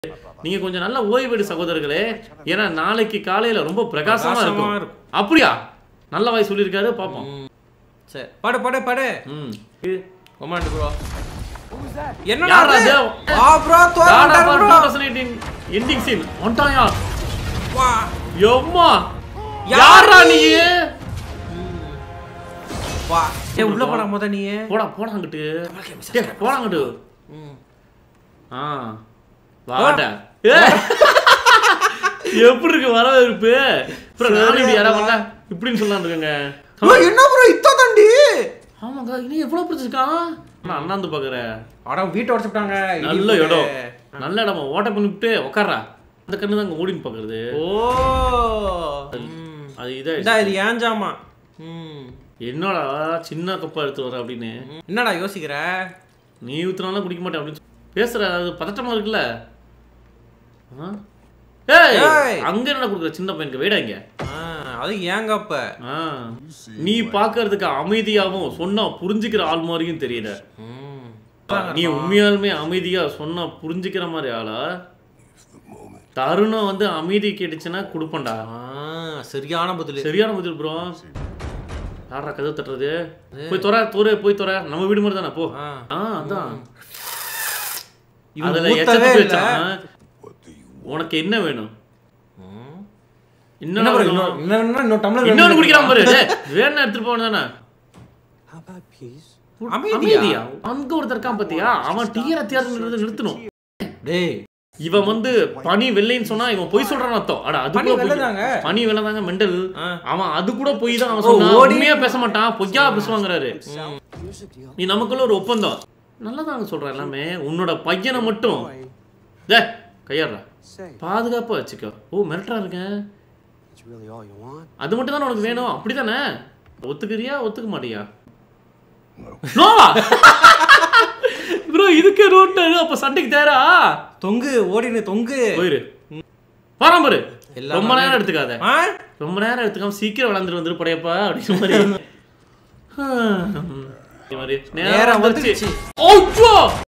நீங்க கொஞ்சம் நல்ல ஓய்வெடு சகோதரர்களே ஏன்னா நாளைக்கு காலையில ரொம்ப பிரகாசமா பிரகாசமா இருக்கும் இருக்கும். அப்படியா நல்ல வாய் சொல்லியிருக்காரு பாப்போம் சரி படு படு படு ம் கொமாண்ட் ப்ரோ என்னடா யாரா அது? அது? வா ப்ரோ God of War தோறா ப்ரோ 2018 ending scene. வந்துட்டாயா? வா எம்மா. யாரு யார்றா நீ? நீ? வா ஏ உள்ள போடா முத நீ போடா, போடா அங்கிட்டு. டேய், போடா அங்கிட்டு. ஆ, வா. வாடா. ஏய். எப்படி இருக்கு வரவேற்பு அப்புறம் நானும் இப்படி யாரா வந்தா இப்படின்னு சொல்லலாம் இருக்கேங்க ப்ரோ என்ன ப்ரோ இத்தோ தண்டி ஆமாங்க இன்னும் எவ்வளவு பிடிச்சிருக்கான் நான் அண்ணாந்து பாக்குற அட வீட்டை உடைச்சுட்டாங்க நல்ல இடம் நல்ல இடமா ஓட்ட பண்ணிவிட்டு உட்கார்றா அந்த கண்ணு தான் அங்க ஓடின்னு பாக்குறது ஓ அது இதா இதா இது ஏன் ஜாமா ம் என்னடா சின்ன கப்பா எடுத்து வர அப்படின்னு என்னடா யோசிக்கிற நீ ஊத்துனாலும் குடிக்க மாட்டேன் அப்படின்னு சொல்லி பேசுற அது பதட்டமா இருக்குல்ல ஆ? ஏய் ஏய். அங்க என்ன கொடுக்குற சின்ன பையனுக்கு வேடா இங்க ஆ, அது ஏங்க அப்ப ஆ. நீ பாக்குறதுக்கு அமைதியாவும் சொன்னா புரிஞ்சுக்கிற ஆள் மாதிரியும் தெரியல ம். நீ உண்மையாலுமே அமைதியா சொன்னா புரிஞ்சுக்கிற மாதிரி ஆளா தருணம் வந்து அமைதி கேட்டுச்சுன்னா கொடுப்பேன்டா ஆ, சரியான பதில் சரியான பதில் ப்ரோ யாரா கதவு தட்டுறது போய் தொற தோறு போய் தொற நம்ம வீடு மாதிரி தானே போ ஆ. ஆ அதான் இவன் அதுல ஊத்தவே எச்சத்தை இல்ல. வச்சான் உனக்கு என்ன வேணும் ம். என்ன என்ன bro, வேணும்? இன்னொரு- இன்னொரு- இன்னொரு டம்ளர் வேணும். இன்னொன்னு குடிக்கிறான் பாரு டேய், வேணா எடுத்துட்டு போன தானே அமைதியா? அமைதியா அங்க ஒருத்தர் இருக்கான் பாத்தியா அவன் டீயர தேர்ந்து நிறுத்தணும் டேய் இவன் வந்து பனி வெள்ளைன்னு சொன்னா இவன் பொய் சொல்றான் அர்த்தம் அட அது பனி கூட பொய். வெள்ளைதாங்க. பனி வெள்ளதாங்க மெண்டல் ஆ. அவன் அது கூட பொய் தான் அவன் ஓ, சொன்னான் ஓடி- உண்மையா பேச மாட்டான் பொய்யா பேசுவாங்கறாரு நீ நமக்குள்ள ஒரு ஒப்பந்தம் நல்லதாங்க சொல்றேன் எல்லாமே உன்னோட பையனை மட்டும் டே கையாடுறா பாதுகாப்பா வச்சுக்கோ ஓ மிரட்டா இருக்கேன் That's really all you want? அது மட்டும் தானே உனக்கு வேணும் அப்படிதானே ஒத்துக்கிறியா ஒத்துக்க மாட்டியா நோவா ப்ரோ இதுக்கு ரோட்டு அப்ப சண்டைக்கு தேரா தொங்கு ஓடினு தொங்கு போயிரு வரான் பாரு எல்லா ரொம்ப நேரம் எடுத்துக்காத ஆ? ரொம்ப நேரம் எடுத்துக்காம சீக்கிரம் வளர்ந்துட்டு வந்துரு படையப்பா அப்படிங்கிற மாதிரி ஹம். இந்த மாதிரி நேரம் நேரம் வந்துருச்சு வந்துருச்சு. ஓ